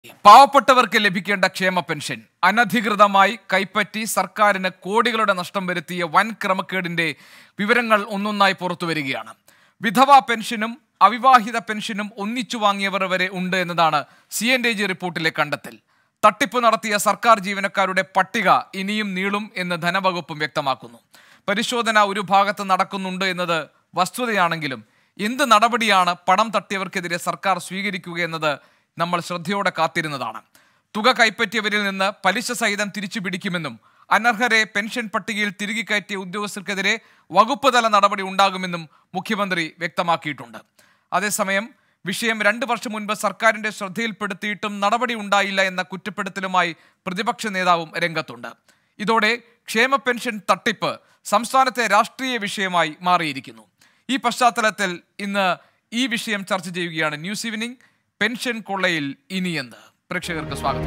പാവപ്പെട്ടവർക്ക് ലഭിക്കേണ്ട ക്ഷേമ പെൻഷൻ അനധികൃതമായി കൈപ്പറ്റി സർക്കാരിന് കോടികളുടെ നഷ്ടം വരുത്തിയ വൻ ക്രമക്കേടിന്റെ വിവരങ്ങൾ ഒന്നൊന്നായി പുറത്തു വരികയാണ് വിധവാ പെൻഷനും അവിവാഹിത പെൻഷനും ഒന്നിച്ചു വാങ്ങിയവർ വരെ ഉണ്ട് എന്നതാണ് സി എൻ ഡി ജി റിപ്പോർട്ടിലെ കണ്ടെത്തൽ തട്ടിപ്പ് നടത്തിയ സർക്കാർ ജീവനക്കാരുടെ പട്ടിക ഇനിയും നീളും എന്ന് ധനവകുപ്പും വ്യക്തമാക്കുന്നു പരിശോധന ഒരു ഭാഗത്ത് നടക്കുന്നുണ്ട് എന്നത് വസ്തുതയാണെങ്കിലും എന്ത് നടപടിയാണ് പണം തട്ടിയവർക്കെതിരെ സർക്കാർ സ്വീകരിക്കുക എന്നത് നമ്മൾ ശ്രദ്ധയോടെ കാത്തിരുന്നതാണ് തുക കൈപ്പറ്റിയവരിൽ നിന്ന് പലിശ സഹിതം തിരിച്ചു പിടിക്കുമെന്നും അനർഹരെ പെൻഷൻ പട്ടികയിൽ തിരികെ കയറ്റിയ ഉദ്യോഗസ്ഥർക്കെതിരെ വകുപ്പ് തല നടപടി ഉണ്ടാകുമെന്നും മുഖ്യമന്ത്രി വ്യക്തമാക്കിയിട്ടുണ്ട് അതേസമയം വിഷയം രണ്ട് വർഷം മുൻപ് സർക്കാരിന്റെ ശ്രദ്ധയിൽപ്പെടുത്തിയിട്ടും നടപടി ഉണ്ടായില്ല എന്ന കുറ്റപ്പെടുത്തലുമായി പ്രതിപക്ഷ നേതാവും രംഗത്തുണ്ട് ഇതോടെ ക്ഷേമ പെൻഷൻ തട്ടിപ്പ് സംസ്ഥാനത്തെ രാഷ്ട്രീയ വിഷയമായി മാറിയിരിക്കുന്നു ഈ പശ്ചാത്തലത്തിൽ ഇന്ന് ഈ വിഷയം ചർച്ച ചെയ്യുകയാണ് ന്യൂസ് ഈവനിംഗ് പെൻഷൻ കൊള്ളയിൽ ഇനിയെന്ന് പ്രേക്ഷകർക്ക് സ്വാഗതം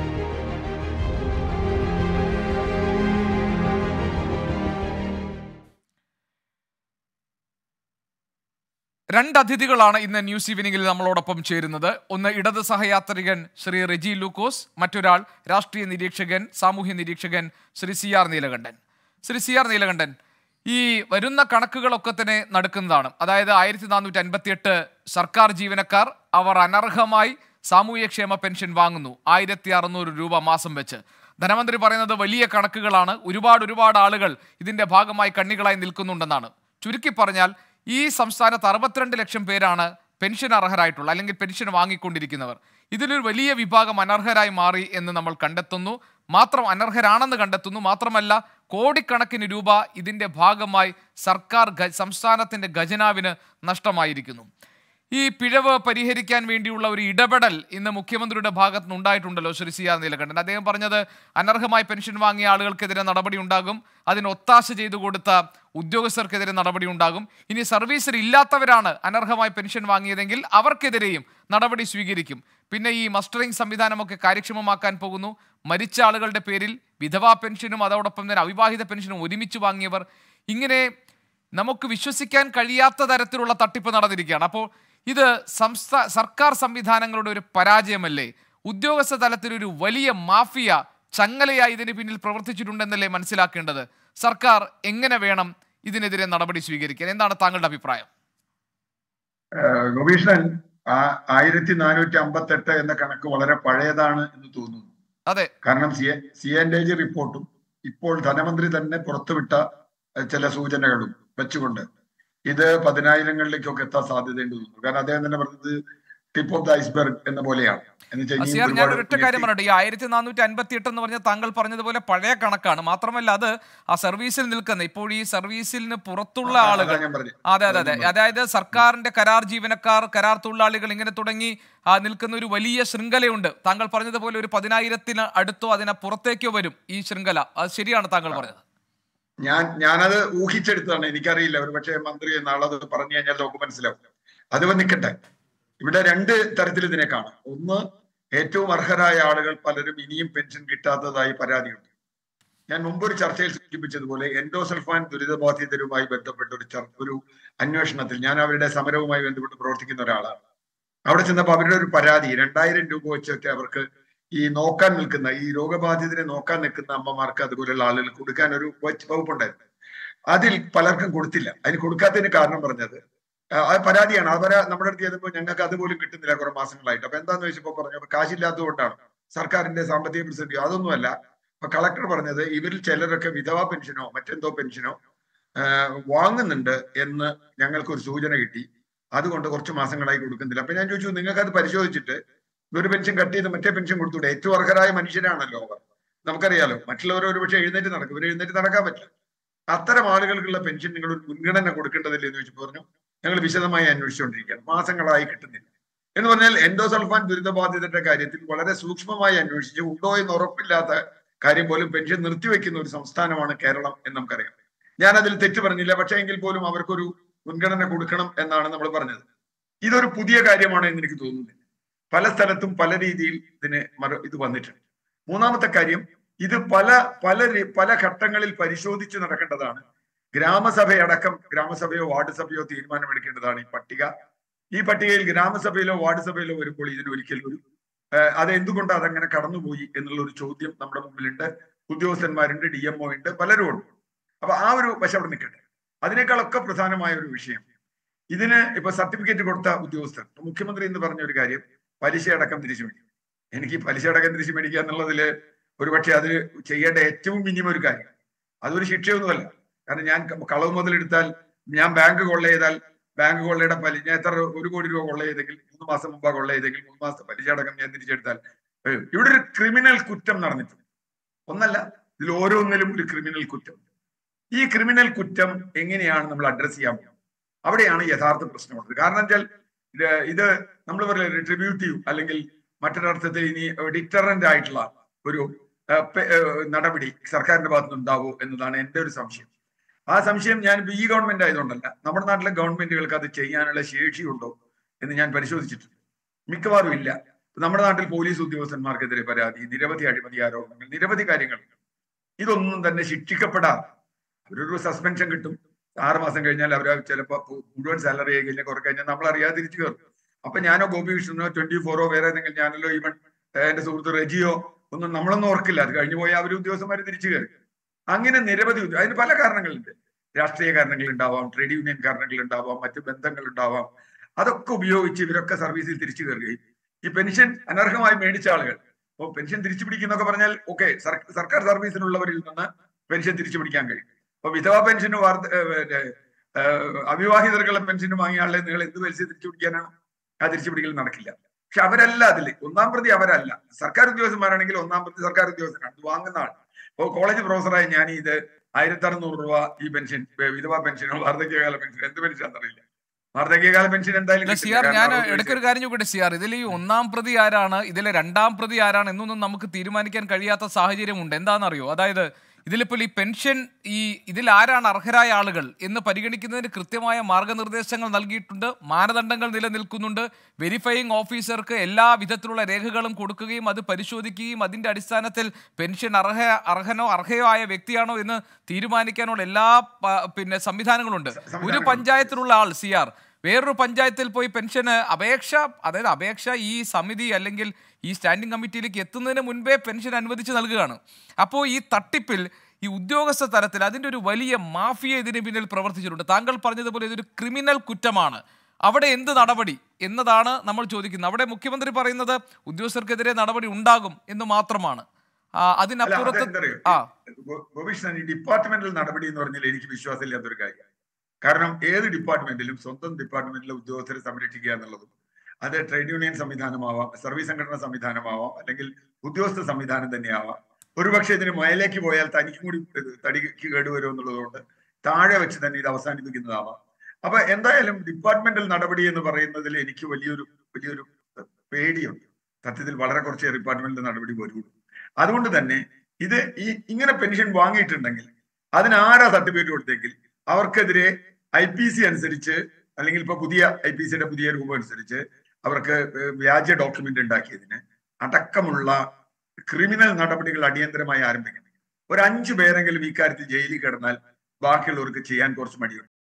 രണ്ട് അതിഥികളാണ് ഇന്ന് ന്യൂസ് ഈവനിങ്ങിൽ നമ്മളോടൊപ്പം ചേരുന്നത് ഒന്ന് ഇടത് സഹയാത്രികൻ ശ്രീ റെജി ലൂക്കോസ് മറ്റൊരാൾ രാഷ്ട്രീയ നിരീക്ഷകൻ സാമൂഹ്യ നിരീക്ഷകൻ Shri C R Neelakantan Shri C R Neelakantan ഈ വരുന്ന കണക്കുകളൊക്കെ തന്നെ നടക്കുന്നതാണ് അതായത് ആയിരത്തി നാനൂറ്റി അൻപത്തിയെട്ട് സർക്കാർ ജീവനക്കാർ അവർ അനർഹമായി സാമൂഹ്യക്ഷേമ പെൻഷൻ വാങ്ങുന്നു ആയിരത്തി അറുന്നൂറ് രൂപ മാസം വെച്ച് ധനമന്ത്രി പറയുന്നത് വലിയ കണക്കുകളാണ് ഒരുപാട് ഒരുപാട് ആളുകൾ ഇതിന്റെ ഭാഗമായി കണ്ണികളായി നിൽക്കുന്നുണ്ടെന്നാണ് ചുരുക്കി പറഞ്ഞാൽ ഈ സംസ്ഥാനത്ത് അറുപത്തിരണ്ട് ലക്ഷം പേരാണ് പെൻഷൻ അർഹരായിട്ടുള്ള അല്ലെങ്കിൽ പെൻഷൻ വാങ്ങിക്കൊണ്ടിരിക്കുന്നവർ ഇതിലൊരു വലിയ വിഭാഗം അനർഹരായി മാറി എന്ന് നമ്മൾ കണ്ടെത്തുന്നു മാത്രം അനർഹരാണെന്ന് കണ്ടെത്തുന്നു മാത്രമല്ല കോടിക്കണക്കിന് രൂപ ഇതിന്റെ ഭാഗമായി സർക്കാർ ഗ- സംസ്ഥാനത്തിന്റെ ഖജനാവിന് നഷ്ടമായിരിക്കുന്നു ഈ പിഴവ് പരിഹരിക്കാൻ വേണ്ടിയുള്ള ഒരു ഇടപെടൽ ഇന്ന് മുഖ്യമന്ത്രിയുടെ ഭാഗത്ത് നിന്ന് ഉണ്ടായിട്ടുണ്ടല്ലോ ശ്രീ സി ആർ നീലകണ്ഠൻ അദ്ദേഹം പറഞ്ഞത് അനർഹമായി പെൻഷൻ വാങ്ങിയ ആളുകൾക്കെതിരെ നടപടി ഉണ്ടാകും അതിന് ഒത്താശ ചെയ്തു കൊടുത്ത ഉദ്യോഗസ്ഥർക്കെതിരെ നടപടി ഉണ്ടാകും ഇനി സർവീസിൽ ഇല്ലാത്തവരാണ് അനർഹമായി പെൻഷൻ വാങ്ങിയതെങ്കിൽ അവർക്കെതിരെയും നടപടി സ്വീകരിക്കും പിന്നെ ഈ മസ്റ്ററിംഗ് സംവിധാനമൊക്കെ കാര്യക്ഷമമാക്കാൻ പോകുന്നു മരിച്ച ആളുകളുടെ പേരിൽ വിധവാ പെൻഷനും അതോടൊപ്പം തന്നെ അവിവാഹിത പെൻഷനും ഒരുമിച്ച് വാങ്ങിയവർ ഇങ്ങനെ നമുക്ക് വിശ്വസിക്കാൻ കഴിയാത്ത തരത്തിലുള്ള തട്ടിപ്പ് നടന്നിരിക്കുകയാണ് അപ്പോൾ ഇത് സംസ്ഥാ സർക്കാർ സംവിധാനങ്ങളുടെ ഒരു പരാജയമല്ലേ ഉദ്യോഗസ്ഥ തലത്തിൽ ഒരു വലിയ മാഫിയ ചങ്ങലയായി ഇതിന് പിന്നിൽ പ്രവർത്തിച്ചിട്ടുണ്ടെന്നല്ലേ മനസ്സിലാക്കേണ്ടത് സർക്കാർ എങ്ങനെ വേണം ഇതിനെതിരെ നടപടി സ്വീകരിക്കാൻ എന്താണ് താങ്കളുടെ അഭിപ്രായം ഏഹ് ഗോപീഷ്ണൻ ആ ആയിരത്തി നാനൂറ്റി അമ്പത്തി എട്ട് എന്ന കണക്ക് വളരെ പഴയതാണ് എന്ന് തോന്നുന്നു അതെ കാരണം C C N D G റിപ്പോർട്ടും ഇപ്പോൾ ധനമന്ത്രി തന്നെ പുറത്തുവിട്ട ഏഹ് ചില സൂചനകളും വെച്ചുകൊണ്ട് ഇത് പതിനായിരങ്ങളിലേക്കൊക്കെ എത്താൻ സാധ്യതയുണ്ട് തോന്നുന്നു കാരണം അദ്ദേഹം തന്നെ പറഞ്ഞത് ടിപ്പ് ഓഫ് ദ ഐസ്ബർഗ് എന്ന പോലെയാണ് എന്ന് വെച്ചാൽ ഇനിയും സിയാർ ഞാൻ ഒരുപാട് ഒരൊറ്റ കാര്യം പറയട്ടെ ഈ ആയിരത്തി നാനൂറ്റി അൻപത്തി എട്ട് എന്ന് പറഞ്ഞ താങ്കൾ പറഞ്ഞതുപോലെ പഴയ കണക്കാണ് മാത്രമല്ല അത് ആ സർവീസിൽ നിൽക്കുന്ന ഇപ്പോൾ ഈ സർവീസിന് പുറത്തുള്ള അതാ ആളുകൾ ഞാൻ പറഞ്ഞത്. അതെ അതെ അതെ അതായത് സർക്കാരിന്റെ കരാർ ജീവനക്കാർ കരാർ തൊഴിലാളികൾ ഇങ്ങനെ തുടങ്ങി ആ, നിൽക്കുന്ന ഒരു വലിയ ശൃംഖലയുണ്ട് താങ്കൾ പറഞ്ഞതുപോലെ ഒരു പതിനായിരത്തിന് അടുത്തോ അതിന് പുറത്തേക്കോ വരും ഈ ശൃംഖല അത് ശരിയാണ് താങ്കൾ പറഞ്ഞത് ഞാൻ ഞാനത് ഊഹിച്ചെടുത്തതാണ് എനിക്കറിയില്ല ഒരു പക്ഷേ മന്ത്രി നാളെ അത് പറഞ്ഞു കഴിഞ്ഞാൽ നമുക്ക് മനസ്സിലാവും അത് നിൽക്കട്ടെ ഇവിടെ രണ്ട് തരത്തിൽ ഇതിനെ കാണാം ഒന്ന് ഏറ്റവും അർഹരായ ആളുകൾ പലരും ഇനിയും പെൻഷൻ കിട്ടാത്തതായി പരാതിയുണ്ട് ഞാൻ മുമ്പ് ഒരു ചർച്ചയിൽ സൂചിപ്പിച്ചതുപോലെ എൻഡോസൾഫാൻ ദുരിതബാധിതരുമായി ബന്ധപ്പെട്ട ഒരു ചർ ഒരു അന്വേഷണത്തിൽ ഞാൻ അവരുടെ സമരവുമായി ബന്ധപ്പെട്ട് പ്രവർത്തിക്കുന്ന ഒരാളാണ് അവിടെ ചെന്നപ്പോൾ അവരുടെ ഒരു പരാതി രണ്ടായിരം രൂപ വെച്ചൊക്കെ അവർക്ക് ഈ നോക്കാൻ നിൽക്കുന്ന ഈ രോഗബാധിതരെ നോക്കാൻ നിൽക്കുന്ന അമ്മമാർക്ക് അതുപോലെയുള്ള ആളുകൾ കൊടുക്കാൻ ഒരു വച്ച് വകുപ്പുണ്ടായിരുന്നു അതിൽ പലർക്കും കൊടുത്തില്ല അതിന് കൊടുക്കാത്തതിന് കാരണം പറഞ്ഞത് ആ, അത് പരാതിയാണ് അവർ നമ്മുടെ അടുത്ത് ചെയ്തപ്പോൾ ഞങ്ങൾക്ക് അതുപോലും കിട്ടുന്നില്ല കുറെ മാസങ്ങളായിട്ട് അപ്പൊ എന്താന്ന് ചോദിച്ചപ്പോൾ പറഞ്ഞു അപ്പൊ കാശില്ലാത്തതുകൊണ്ടാണ് സർക്കാരിന്റെ സാമ്പത്തിക പ്രതിസന്ധി അതൊന്നുമല്ല അപ്പൊ കളക്ടർ പറഞ്ഞത് ഇവരിൽ ചിലരൊക്കെ വിധവാ പെൻഷനോ മറ്റെന്തോ പെൻഷനോ ആ, വാങ്ങുന്നുണ്ട് എന്ന് ഞങ്ങൾക്ക് ഒരു സൂചന കിട്ടി അതുകൊണ്ട് കുറച്ച് മാസങ്ങളായി കൊടുക്കുന്നില്ല അപ്പൊ ഞാൻ ചോദിച്ചു നിങ്ങൾക്ക് അത് പരിശോധിച്ചിട്ട് ഒരു പെൻഷൻ കട്ട് ചെയ്ത് മറ്റേ പെൻഷൻ കൊടുത്തൂടെ ഏറ്റവും അർഹരായ മനുഷ്യരാണല്ലോ അവർ നമുക്കറിയാലോ മറ്റുള്ളവർ ഒരു പക്ഷേ എഴുന്നേറ്റ് നടക്കും ഇവർ എഴുന്നേറ്റ് നടക്കാൻ പറ്റില്ല അത്തരം ആളുകൾക്കുള്ള പെൻഷൻ നിങ്ങൾ ഒരു മുൻഗണന കൊടുക്കേണ്ടതില്ലേ എന്ന് ചോദിച്ചു പറഞ്ഞു ഞങ്ങൾ വിശദമായി അന്വേഷിച്ചുകൊണ്ടിരിക്കുകയാണ് മാസങ്ങളായി കിട്ടുന്നില്ല എന്ന് പറഞ്ഞാൽ എൻഡോസൾഫാൻ ദുരിതബാധിതരുടെ കാര്യത്തിൽ വളരെ സൂക്ഷ്മമായി അന്വേഷിച്ച് ഉണ്ടോ എന്ന് ഉറപ്പില്ലാത്ത കാര്യം പോലും പെൻഷൻ നിർത്തിവെക്കുന്ന ഒരു സംസ്ഥാനമാണ് കേരളം എന്ന് നമുക്കറിയാം ഞാൻ അതിൽ തെറ്റ് പറഞ്ഞില്ല പക്ഷേ എങ്കിൽ പോലും അവർക്കൊരു മുൻഗണന കൊടുക്കണം എന്നാണ് നമ്മൾ പറഞ്ഞത് ഇതൊരു പുതിയ കാര്യമാണ് എന്ന് എനിക്ക് തോന്നുന്നില്ല പല സ്ഥലത്തും പല രീതിയിൽ ഇതിന് മറു ഇത് വന്നിട്ടുണ്ട് മൂന്നാമത്തെ കാര്യം ഇത് പല പല രീ- പല ഘട്ടങ്ങളിൽ പരിശോധിച്ച് നടക്കേണ്ടതാണ് ഗ്രാമസഭയടക്കം ഗ്രാമസഭയോ വാർഡ് സഭയോ തീരുമാനമെടുക്കേണ്ടതാണ് ഈ പട്ടിക ഈ പട്ടികയിൽ ഗ്രാമസഭയിലോ വാർഡ് സഭയിലോ വരുമ്പോൾ ഇതിന് ഒരിക്കലും ഒരു ഏഹ് അത് എന്തുകൊണ്ട് അതങ്ങനെ കടന്നുപോയി എന്നുള്ള ഒരു ചോദ്യം നമ്മുടെ മുമ്പിലുണ്ട് ഉദ്യോഗസ്ഥന്മാരുണ്ട് ഡി എം ഒ ഉണ്ട് പലരും ഉണ്ട് അപ്പൊ ആ ഒരു വശം അവിടെ നിൽക്കട്ടെ അതിനേക്കാളൊക്കെ പ്രധാനമായ ഒരു വിഷയം ഇതിന് ഇപ്പൊ സർട്ടിഫിക്കറ്റ് കൊടുത്ത ഉദ്യോഗസ്ഥർ ഇപ്പൊ മുഖ്യമന്ത്രി എന്ന് പറഞ്ഞ ഒരു കാര്യം പലിശ അടക്കം തിരിച്ചു മേടിക്കും എനിക്ക് ഈ പലിശ അടക്കം തിരിച്ചു മേടിക്കുക എന്നുള്ളതില് ഒരുപക്ഷെ അത് ചെയ്യേണ്ട ഏറ്റവും മിനിമം ഒരു കാര്യം അതൊരു ശിക്ഷയൊന്നുമല്ല കാരണം ഞാൻ ക- കളവ് മുതലെടുത്താൽ ഞാൻ ബാങ്ക് കൊള്ള ചെയ്താൽ ബാങ്ക് കൊള്ളയുടെ പലിശ ഞാൻ എത്ര ഒരു കോടി രൂപ കൊള്ള ചെയ്തെങ്കിൽ മൂന്ന് മാസം മുമ്പാ കൊള്ള ചെയ്തെങ്കിൽ മൂന്ന് മാസത്തെ പലിശ അടക്കം ഞാൻ തിരിച്ചെടുത്താൽ ഏഹ് ഇവിടെ ഒരു ക്രിമിനൽ കുറ്റം നടന്നിട്ടുണ്ട് ഒന്നല്ല ഇതിൽ ഓരോന്നിലും ഒരു ക്രിമിനൽ കുറ്റം ഈ ക്രിമിനൽ കുറ്റം എങ്ങനെയാണ് നമ്മൾ അഡ്രസ് ചെയ്യാൻ പോകുന്നത് അവിടെയാണ് യഥാർത്ഥ പ്രശ്നമുള്ളത് കാരണം വെച്ചാൽ ഇത് ഇത് നമ്മൾ പറയുന്നത് റിട്രിബ്യൂട്ടീവ് അല്ലെങ്കിൽ മറ്റൊരർത്ഥത്തിൽ ഇനി ഡിറ്ററന്റ് ആയിട്ടുള്ള ഒരു ഏഹ്, പെ- ഏഹ്, നടപടി സർക്കാരിന്റെ ഭാഗത്ത് ഉണ്ടാവോ എന്നതാണ് എന്റെ ഒരു സംശയം ആ സംശയം ഞാൻ ഈ ഗവൺമെന്റ് ആയതുകൊണ്ടല്ല നമ്മുടെ നാട്ടിലെ ഗവൺമെന്റുകൾക്ക് അത് ചെയ്യാനുള്ള ശേഷിയുണ്ടോ എന്ന് ഞാൻ പരിശോധിച്ചിട്ടുണ്ട് മിക്കവാറും ഇല്ല നമ്മുടെ നാട്ടിൽ പോലീസ് ഉദ്യോഗസ്ഥന്മാർക്കെതിരെ പരാതി നിരവധി അഴിമതി ആരോപണങ്ങൾ നിരവധി കാര്യങ്ങളുണ്ട് ഇതൊന്നും തന്നെ ശിക്ഷിക്കപ്പെടാതെ അവരൊരു സസ്പെൻഷൻ കിട്ടും ആറ് മാസം കഴിഞ്ഞാൽ അവർ ചിലപ്പോൾ മുഴുവൻ സാലറി ആയി കഴിഞ്ഞാൽ കുറെ കഴിഞ്ഞാൽ നമ്മൾ അറിയാതെ തിരിച്ചു കയറും അപ്പൊ ഞാനോ ഗോപി വിഷ്ണുനോ ട്വന്റി ഫോറോ വേറെ ഏതെങ്കിലും ഞാനല്ലോ ഈവൻ എന്റെ സുഹൃത്ത് റെജിയോ ഒന്നും നമ്മളൊന്നും ഓർക്കില്ല അത് കഴിഞ്ഞു പോയ അവർ ഉദ്യോഗസ്ഥന്മാർ തിരിച്ചു കയറി അങ്ങനെ നിരവധി ഉദ്യോ- അതിന് പല കാരണങ്ങളുണ്ട് രാഷ്ട്രീയ കാരണങ്ങൾ ഉണ്ടാവാം ട്രേഡ് യൂണിയൻ കാരണങ്ങൾ ഉണ്ടാവാം മറ്റു ബന്ധങ്ങൾ ഉണ്ടാവാം അതൊക്കെ ഉപയോഗിച്ച് ഇവരൊക്കെ സർവീസിൽ തിരിച്ചു കയറുകയും ഈ പെൻഷൻ അനർഹമായി മേടിച്ച ആളുകൾ അപ്പോൾ പെൻഷൻ തിരിച്ചു പിടിക്കുന്നൊക്കെ പറഞ്ഞാൽ ഓക്കെ സർക്കാർ സർവീസിലുള്ളവരിൽ നിന്ന് പെൻഷൻ തിരിച്ചു പിടിക്കാൻ കഴിയും അപ്പൊ വിധവാ പെൻഷന് വാർത്ത ഏഹ് മറ്റേ, ഏഹ് അവിവാഹിതർക്കുള്ള പെൻഷൻ വാങ്ങിയ ആളെ നിങ്ങൾ എന്ത് പൈസ തിരിച്ചു പിടിക്കാനാണ് ആ തിരിച്ചു പിടിക്കൽ നടക്കില്ല പക്ഷെ അവരല്ല അതിൽ ഒന്നാം പ്രതി അവരല്ല സർക്കാർ ഉദ്യോഗസ്ഥന്മാരാണെങ്കിൽ ഒന്നാം പ്രതി സർക്കാർ ഉദ്യോഗസ്ഥനാണ് ഇത് വാങ്ങുന്ന ആൾ ഇപ്പോൾ കോളേജ് പ്രൊഫസറായി ഞാൻ ഇത് ആയിരത്തി അറുന്നൂറ് രൂപ ഈ പെൻഷൻ ഏഹ് വിധവാ പെൻഷനോ വാർദ്ധക്യകാല പെൻഷൻ എന്ത് പെൻഷൻ അറിയില്ല വാർദ്ധക്യകാല പെൻഷൻ എന്തായാലും അല്ല കിട്ടില്ല. സിയാർ കാരണം ഞാൻ അറുപത് ഇടയ്ക്കൊരു കാര്യം ചോദിക്കട്ടെ സിയാർ ഇതിൽ ഈ ഒന്നാം പ്രതി ആരാണ് ഇതിലെ രണ്ടാം പ്രതി ആരാണ് എന്നൊന്നും നമുക്ക് തീരുമാനിക്കാൻ കഴിയാത്ത സാഹചര്യമുണ്ട് എന്താണെന്നറിയോ അതായത് ഇതിലിപ്പോൾ ഈ പെൻഷൻ ഈ ഇതിൽ ആരാണ് അർഹരായ ആളുകൾ എന്ന് പരിഗണിക്കുന്നതിന് കൃത്യമായ മാർഗനിർദ്ദേശങ്ങൾ നൽകിയിട്ടുണ്ട് മാനദണ്ഡങ്ങൾ നിലനിൽക്കുന്നുണ്ട് വെരിഫയിങ് ഓഫീസർക്ക് എല്ലാ വിധത്തിലുള്ള രേഖകളും കൊടുക്കുകയും അത് പരിശോധിക്കുകയും അതിന്റെ അടിസ്ഥാനത്തിൽ പെൻഷൻ അർഹ അർഹനോ അർഹയോ ആയ വ്യക്തിയാണോ എന്ന് തീരുമാനിക്കാനുള്ള എല്ലാ പ- പിന്നെ സംവിധാനങ്ങളുണ്ട് ഒരു സംവിധാനങ്ങളുണ്ട്. പഞ്ചായത്തിലുള്ള ആൾ സി ആർ വേറൊരു പഞ്ചായത്തിൽ പോയി പെൻഷന് അപേക്ഷ അതായത് അപേക്ഷ ഈ സമിതി അല്ലെങ്കിൽ ഈ സ്റ്റാൻഡിംഗ് കമ്മിറ്റിയിലേക്ക് എത്തുന്നതിന് മുൻപേ പെൻഷൻ അനുവദിച്ച് നൽകുകയാണ് അപ്പോൾ ഈ തട്ടിപ്പിൽ ഈ ഉദ്യോഗസ്ഥ തലത്തിൽ അതിൻ്റെ ഒരു വലിയ മാഫിയ ഇതിന് പിന്നിൽ പ്രവർത്തിച്ചിട്ടുണ്ട് താങ്കൾ പറഞ്ഞതുപോലെ ഇതൊരു ക്രിമിനൽ കുറ്റമാണ് അവിടെ എന്ത് നടപടി എന്നതാണ് നമ്മൾ ചോദിക്കുന്നത് അവിടെ മുഖ്യമന്ത്രി പറയുന്നത് ഉദ്യോഗസ്ഥർക്കെതിരെ നടപടി ഉണ്ടാകും എന്ന് മാത്രമാണ് ആ, അല്ല, അതിനപ്പുറത്ത് അതെന്തറിയോ? ആ ഗോ- ഗോപികൃഷ്ണൻ ഈ ഡിപ്പാർട്ട്മെന്റൽ നടപടി എന്ന് പറഞ്ഞാൽ എനിക്ക് വിശ്വാസമില്ലാത്തൊരു കാര്യമാണ് കാരണം ഏത് ഡിപ്പാർട്ട്മെന്റിലും സ്വന്തം ഡിപ്പാർട്ട്മെന്റിലെ ഉദ്യോഗസ്ഥരെ സംരക്ഷിക്കുക എന്നുള്ളതും അത് ട്രേഡ് യൂണിയൻ സംവിധാനമാവാം സർവീസ് സംഘടന സംവിധാനമാവാം അല്ലെങ്കിൽ ഉദ്യോഗസ്ഥ സംവിധാനം തന്നെയാവാം ഒരുപക്ഷെ ഇതിന് മേലേക്ക് പോയാൽ തനിക്കും കൂടി ഇത് തടിക്ക് കേടുവരും എന്നുള്ളതുകൊണ്ട് താഴെ വെച്ച് തന്നെ ഇത് അവസാനിപ്പിക്കുന്നതാവാം അപ്പൊ എന്തായാലും ഡിപ്പാർട്ട്മെന്റൽ നടപടി എന്ന് പറയുന്നതിൽ എനിക്ക് വലിയൊരു വലിയൊരു പേടിയുണ്ട് സത്യത്തിൽ വളരെ കുറച്ച് ഡിപ്പാർട്ട്മെന്റൽ നടപടി വരുള്ളൂ അതുകൊണ്ട് തന്നെ ഇത് ഈ ഇങ്ങനെ പെൻഷൻ വാങ്ങിയിട്ടുണ്ടെങ്കിൽ അതിന് ആരാ സർട്ടിഫിക്കറ്റ് കൊടുത്തെങ്കിൽ അവർക്കെതിരെ ഐ പി സി അനുസരിച്ച് അല്ലെങ്കിൽ ഇപ്പൊ പുതിയ ഐ പി സിയുടെ പുതിയ രൂപം അനുസരിച്ച് അവർക്ക് ഏഹ് വ്യാജ ഡോക്യുമെന്റ് ഉണ്ടാക്കിയതിന് അടക്കമുള്ള ക്രിമിനൽ നടപടികൾ അടിയന്തരമായി ആരംഭിക്കണം ഒരു അഞ്ചു പേരെങ്കിലും ഈ കാര്യത്തിൽ ജയിലിൽ കിടന്നാൽ ബാക്കിയുള്ളവർക്ക് ചെയ്യാൻ കുറച്ച് മടിയുണ്ട്